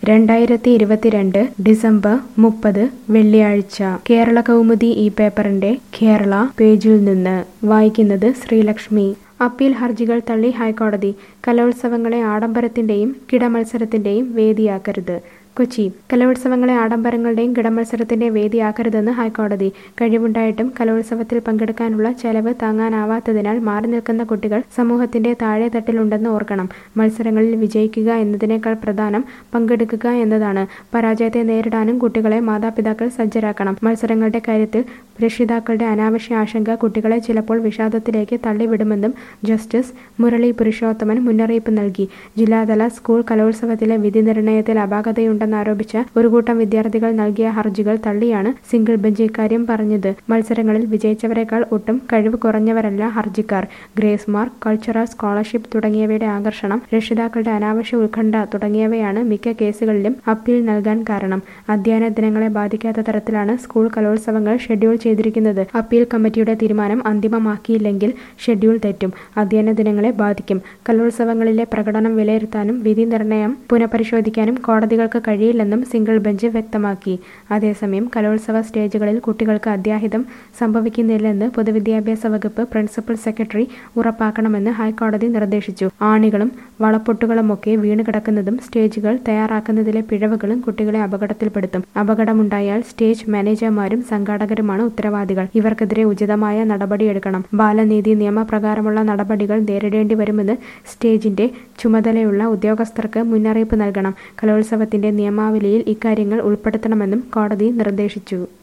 രണ്ടായിരത്തി ഇരുപത്തിരണ്ട് ഡിസംബർ മുപ്പത് വെള്ളിയാഴ്ച കേരള കൗമുദി ഈ പേപ്പറിന്റെ കേരള പേജിൽ നിന്ന് വായിക്കുന്നത് ശ്രീലക്ഷ്മി അപ്പീൽ ഹർജികൾ തള്ളി ഹൈക്കോടതി കലോത്സവങ്ങളെ ആഡംബരത്തിന്റെയും കിടമത്സരത്തിന്റെയും വേദിയാക്കരുത് കൊച്ചി കലോത്സവങ്ങളെ ആഡംബരങ്ങളുടെയും കിടമത്സരത്തിന്റെ വേദിയാക്കരുതെന്ന് ഹൈക്കോടതി കഴിവുണ്ടായിട്ടും കലോത്സവത്തിൽ പങ്കെടുക്കാനുള്ള ചെലവ് താങ്ങാനാവാത്തതിനാൽ മാറി നിൽക്കുന്ന കുട്ടികൾ സമൂഹത്തിന്റെ താഴെത്തട്ടിലുണ്ടെന്ന് ഓർക്കണം മത്സരങ്ങളിൽ വിജയിക്കുക എന്നതിനേക്കാൾ പ്രധാനം പങ്കെടുക്കുക എന്നതാണ് പരാജയത്തെ നേരിടാനും കുട്ടികളെ മാതാപിതാക്കൾ സജ്ജരാക്കണം മത്സരങ്ങളുടെ കാര്യത്തിൽ രക്ഷിതാക്കളുടെ അനാവശ്യ ആശങ്ക കുട്ടികളെ ചിലപ്പോൾ വിഷാദത്തിലേക്ക് തള്ളിവിടുമെന്നും ജസ്റ്റിസ് മുരളി പുരുഷോത്തമൻ മുന്നറിയിപ്പ് നൽകി ജില്ലാതല സ്കൂൾ കലോത്സവത്തിലെ വിധി നിർണയത്തിൽ അപാകതയുണ്ടെന്നാരോപിച്ച് ഒരു കൂട്ടം വിദ്യാർത്ഥികൾ നൽകിയ ഹർജികൾ തള്ളിയാണ് സിംഗിൾ ബെഞ്ച് ഇക്കാര്യം പറഞ്ഞത് മത്സരങ്ങളിൽ വിജയിച്ചവരെക്കാൾ ഒട്ടും കഴിവ് കുറഞ്ഞവരല്ല ഹർജിക്കാർ ഗ്രേസ് മാർക്ക് കൾച്ചറൽ സ്കോളർഷിപ്പ് തുടങ്ങിയവയുടെ ആകർഷണം രക്ഷിതാക്കളുടെ അനാവശ്യ ഉത്കണ്ഠ തുടങ്ങിയവയാണ് മിക്ക കേസുകളിലും അപ്പീൽ നൽകാൻ കാരണം അധ്യയന ദിനങ്ങളെ ബാധിക്കാത്ത തരത്തിലാണ് സ്കൂൾ കലോത്സവങ്ങൾ ഷെഡ്യൂൾ ചെയ്തിരിക്കുന്നത് അപ്പീൽ കമ്മിറ്റിയുടെ തീരുമാനം അന്തിമമാക്കിയില്ലെങ്കിൽ ഷെഡ്യൂൾ തെറ്റും അധ്യയന ദിനങ്ങളെ ബാധിക്കും കലോത്സവങ്ങളിലെ പ്രകടനം വിലയിരുത്താനും വിധി നിർണയം പുനഃപരിശോധിക്കാനും കോടതികൾക്ക് കഴിയില്ലെന്നും സിംഗിൾ ബെഞ്ച് വ്യക്തമാക്കി അതേസമയം കലോത്സവ സ്റ്റേജുകളിൽ കുട്ടികൾക്ക് അത്യാഹിതം സംഭവിക്കുന്നില്ലെന്ന് പൊതുവിദ്യാഭ്യാസ വകുപ്പ് പ്രിൻസിപ്പൽ സെക്രട്ടറി ഉറപ്പാക്കണമെന്ന് ഹൈക്കോടതി നിർദ്ദേശിച്ചു ആണികളും വളപ്പൊട്ടുകളുമൊക്കെ വീണ് കിടക്കുന്നതും സ്റ്റേജുകൾ തയ്യാറാക്കുന്നതിലെ പിഴവുകളും കുട്ടികളെ അപകടത്തിൽപ്പെടുത്തും അപകടമുണ്ടായാൽ സ്റ്റേജ് മാനേജർമാരും സംഘാടകരുമാണ് ഉത്തരവാദികൾ ഇവർക്കെതിരെ ഉചിതമായ നടപടിയെടുക്കണം ബാലനീതി നിയമപ്രകാരമുള്ള നടപടികൾ നേരിടേണ്ടി വരുമെന്ന് സ്റ്റേജിന്റെ ചുമതലയുള്ള ഉദ്യോഗസ്ഥർക്ക് മുന്നറിയിപ്പ് നൽകണം കലോത്സവത്തിന്റെ നിയമാവലിയിൽ ഇക്കാര്യങ്ങൾ ഉൾപ്പെടുത്തണമെന്നും കോടതി നിർദ്ദേശിച്ചു